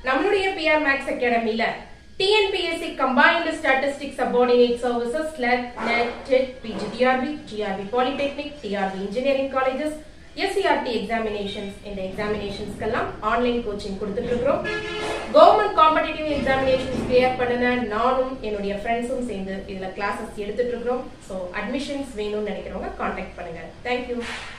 நம்மளுடைய BR maths அகாடமில TNPSC combined statistics subordinate services SLET NET TET PGTRB GRB polytechnic TRB engineering colleges SCERT examinations இந்த எக்ஸாமினேஷன்ஸ்க்கெல்லாம் online coaching கொடுத்துட்டு இருக்கிறோம் government competitive examinations clear பண்ணின நானும் என்னுடைய ஃப்ரெண்ட்ஸும் சேர்ந்து இதுல கிளாஸஸ் எடுத்துட்டு இருக்கிறோம் ஸோ அட்மிஷன்ஸ் வேணும்னு நினைக்கிறவங்க காண்டாக்ட் பண்ணுங்க தேங்க்யூ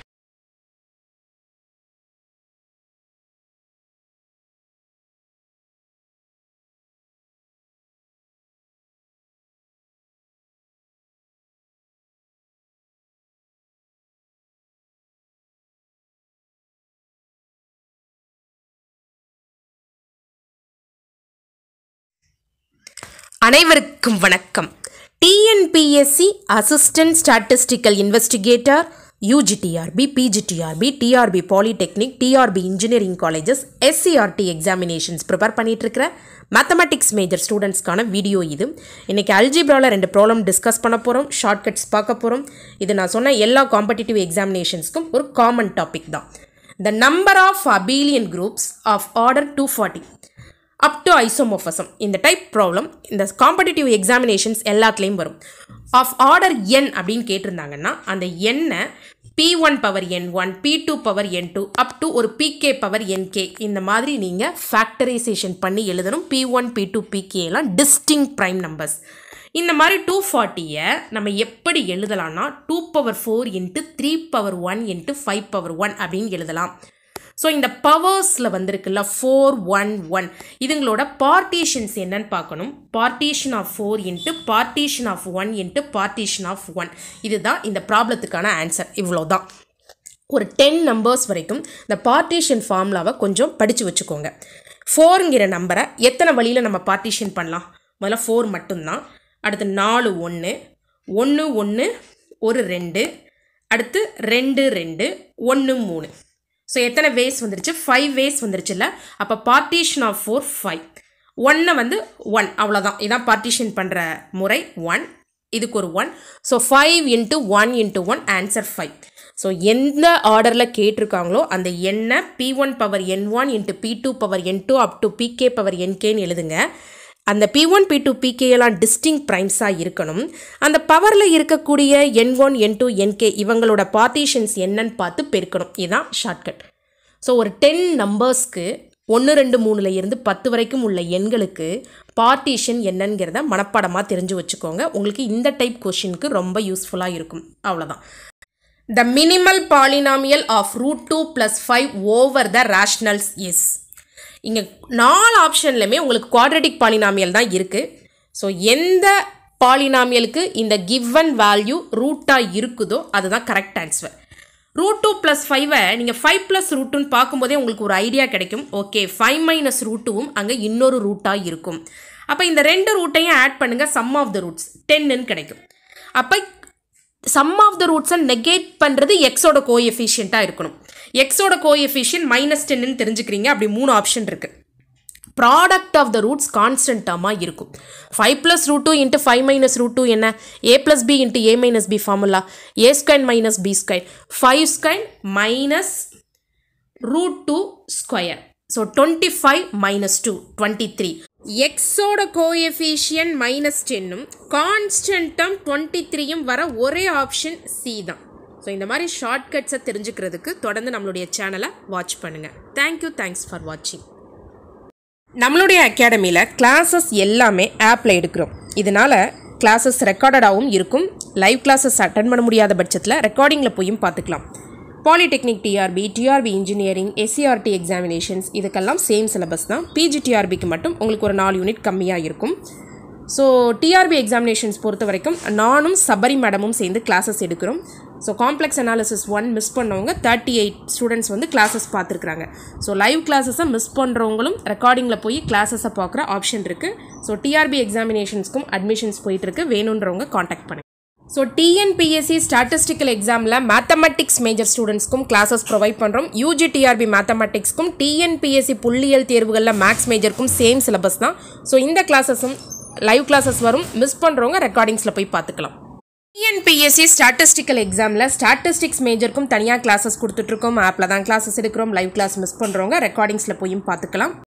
அனைவருக்கும் வணக்கம் TNPSC assistant statistical investigator UGTRB PGTRB TRB polytechnic TRB engineering colleges SCERT examinations prepare பண்ணிட்டு இருக்கிற மேத்தமெட்டிக்ஸ் மேஜர் ஸ்டூடெண்ட்ஸ்க்கான வீடியோ இது இன்னைக்கு அல்ஜிப்ராவில் ரெண்டு ப்ராப்ளம் டிஸ்கஸ் பண்ண போகிறோம் ஷார்ட்கட்ஸ் பார்க்க போகிறோம் இது நான் சொன்ன எல்லா காம்படிட்டிவ் எக்ஸாமினேஷன்ஸ்க்கும் ஒரு காமன் டாபிக் தான் the number of abelian groups of order two forty up to isomorphism இந்த டைப் ப்ராப்ளம் இந்த காம்படிட்டிவ் எக்ஸாமினேஷன்ஸ் எல்லாத்துலேயும் வரும் ஆஃப் ஆர்டர் என் அப்படின்னு கேட்டிருந்தாங்கன்னா அந்த எண்ணை P one power N one P two power N two up to ஒரு PK power NK இந்த மாதிரி நீங்கள் ஃபேக்டரைசேஷன் பண்ணி எழுதணும் P one P two PK எல்லாம் டிஸ்டிங் ப்ரைம் நம்பர்ஸ் இந்த மாதிரி டூ ஃபார்ட்டியை நம்ம எப்படி எழுதலாம்னா two power four into three power one into five power one அப்படின்னு எழுதலாம் ஸோ இந்த பவர்ஸில் வந்திருக்குல்ல ஃபோர் ஒன் ஒன் இதுங்களோட பார்ட்டிஷன்ஸ் என்னன்னு பார்க்கணும் partition of four into partition of one into partition of one இதுதான் இந்த ப்ராப்ளத்துக்கான ஆன்சர் இவ்வளோ தான் ஒரு டென் நம்பர்ஸ் வரைக்கும் இந்த பார்ட்டிஷன் ஃபார்முலாவை கொஞ்சம் படித்து வச்சுக்கோங்க ஃபோருங்கிற நம்பரை எத்தனை வழியில் நம்ம பார்ட்டிஷன் பண்ணலாம் முதல்ல ஃபோர் மட்டும்தான் அடுத்து நாலு ஒன்று ஒன்று ஒன்று ஒரு ரெண்டு அடுத்து ரெண்டு ரெண்டு ஒன்று மூணு ஸோ எத்தனை வேஸ் வந்துருச்சு ஃபைவ் வேஸ் வந்துருச்சுல்ல அப்போ பார்ட்டிஷன் ஆஃப் ஃபோர் ஃபைவ் ஒன்னை வந்து ஒன் அவ்வளோதான் இதான் பார்ட்டிஷன் பண்ணுற முறை ஒன் இதுக்கு ஒரு one so five into one into one answer five so எந்த ஆர்டரில் கேட்டிருக்காங்களோ அந்த எண்ணை P one power N one into P two power N two up to PK power என்கேன்னு எழுதுங்க அந்த P one P two PK எல்லாம் டிஸ்டிங் ப்ரைம்ஸாக இருக்கணும் அந்த பவரில் இருக்கக்கூடிய என் ஒன் என் டூ என்கே இவங்களோட பார்ட்டிஷன்ஸ் என்னன்னு பார்த்து பெருக்கணும் இதுதான் ஷார்ட்கட் ஸோ ஒரு டென் நம்பர்ஸ்க்கு ஒன்று ரெண்டு மூணுல இருந்து பத்து வரைக்கும் உள்ள எண்களுக்கு பார்ட்டிஷன் என்னங்கிறத மனப்பாடமாக தெரிஞ்சு வச்சுக்கோங்க உங்களுக்கு இந்த டைப் கொஷினுக்கு ரொம்ப யூஸ்ஃபுல்லாக இருக்கும் அவ்வளோதான் the minimal polynomial of root two plus five over the rationals is இங்கே நாலு ஆப்ஷன்லையுமே உங்களுக்கு குவாட்ரட்டிக் பாலினாமியல் தான் இருக்குது ஸோ எந்த பாலினாமியலுக்கு இந்த கிவன் வேல்யூ ரூட்டாக இருக்குதோ அதுதான் correct answer root two plus ஃபைவை நீங்கள் ஃபைவ் ப்ளஸ் ரூட்டுன்னு பார்க்கும்போதே உங்களுக்கு ஒரு ஐடியா கிடைக்கும் ஓகே ஃபைவ் மைனஸ் ரூட்டுவும் அங்கே இன்னொரு ரூட்டாக இருக்கும் அப்போ இந்த ரெண்டு ரூட்டையும் ஆட் பண்ணுங்கள் சம் ஆஃப் த ரூட்ஸ் டென்னுன்னு கிடைக்கும் அப்போ சம் ஆஃப் த ரூட்ஸை நெகேட் பண்ணுறது எக்ஸோட கோஎஃபிஷியண்ட்டாக இருக்கணும் எக்ஸோட கோஎஃபிஷியன் மைனஸ் டென்னு தெரிஞ்சுக்கிறீங்க அப்படி மூணு ஆப்ஷன் இருக்குது product of the roots constant டேர்மாக இருக்கும் five plus root two into five minus root two என்ன A plus B into A minus B formula A square minus B square five square minus root two square so twenty five minus two twenty three எக்ஸோட coefficient minus டென்னும் கான்ஸ்டன்ட்டம் twenty த்ரீயும் வர ஒரே option C தான் so இந்த மாதிரி ஷார்ட்கட்ஸை தெரிஞ்சுக்கிறதுக்கு தொடர்ந்து நம்மளுடைய சேனலை வாட்ச் பண்ணுங்கள் தேங்க்யூ தேங்க்ஸ் ஃபார் வாட்சிங் நம்மளுடைய அகாடமியில் கிளாஸஸ் எல்லாமே ஆப்பில் எடுக்கிறோம் இதனால் கிளாஸஸ் ரெக்கார்டடாகவும் இருக்கும் லைவ் கிளாஸஸ் அட்டன் பண்ண முடியாத பட்சத்தில் ரெக்கார்டிங்கில் போயும் பார்த்துக்கலாம் polytechnic TRB TRB engineering SCERT examinations இதுக்கெல்லாம் சேம் சிலபஸ் தான் பிஜிடிஆர்பிக்கு மட்டும் உங்களுக்கு ஒரு நாலு யூனிட் கம்மியாக இருக்கும் ஸோ டிஆர்பி எக்ஸாமினேஷன்ஸ் பொறுத்த வரைக்கும் நானும் சபரி மேடமும் சேர்ந்து கிளாஸஸ் எடுக்கிறோம் so complex analysis one miss பண்ணவங்க தேர்ட்டி எயிட் ஸ்டூடெண்ட்ஸ் வந்து கிளாஸஸ் பார்த்துருக்குறாங்க ஸோ லைவ் கிளாஸஸை மிஸ் பண்ணுறவங்களும் ரெக்கார்டிங்கில் போய் கிளாஸஸை பார்க்குற ஆப்ஷன் இருக்குது ஸோ டிஆர்பி எக்ஸாமினேஷன்ஸ்க்கும் அட்மிஷன்ஸ் போயிட்டுருக்கு வேணுன்றவங்க காண்டாக்ட் பண்ணுங்கள் ஸோ டிஎன்பிஎஸ்சி ஸ்டாட்டிஸ்டிக்கல் எக்ஸாமில் மேத்தமெட்டிக்ஸ் மேஜர் ஸ்டூடெண்ட்ஸ்க்கும் கிளாஸஸ் ப்ரொவைட் பண்ணுறோம் யூஜி டிஆர்பி மேத்தமெட்டிக்ஸ்க்கும் டிஎன்பிஎஸ்சி புள்ளியியல் தேர்வுகளில் மேக்ஸ் மேஜருக்கும் சேம் சிலபஸ் தான் ஸோ இந்த கிளாஸஸும் லைவ் கிளாஸஸ் வரும் மிஸ் பண்ணுறவங்க ரெக்கார்டிங்ஸில் போய் பார்த்துக்கலாம் டிஎன்பிஎஸ்சி ஸ்டாட்டிஸ்டிக்கல் எக்ஸாமில் ஸ்டாட்டிஸ்டிக்ஸ் மேஜருக்கும் தனியாக கிளாஸஸ் கொடுத்துட்ருக்கோம் ஆப்பில் தான் கிளாஸஸ் எடுக்கிறோம் லைவ் கிளாஸ் மிஸ் பண்ணுறவங்க ரெக்கார்டிங்ஸில் போயும் பார்த்துக்கலாம்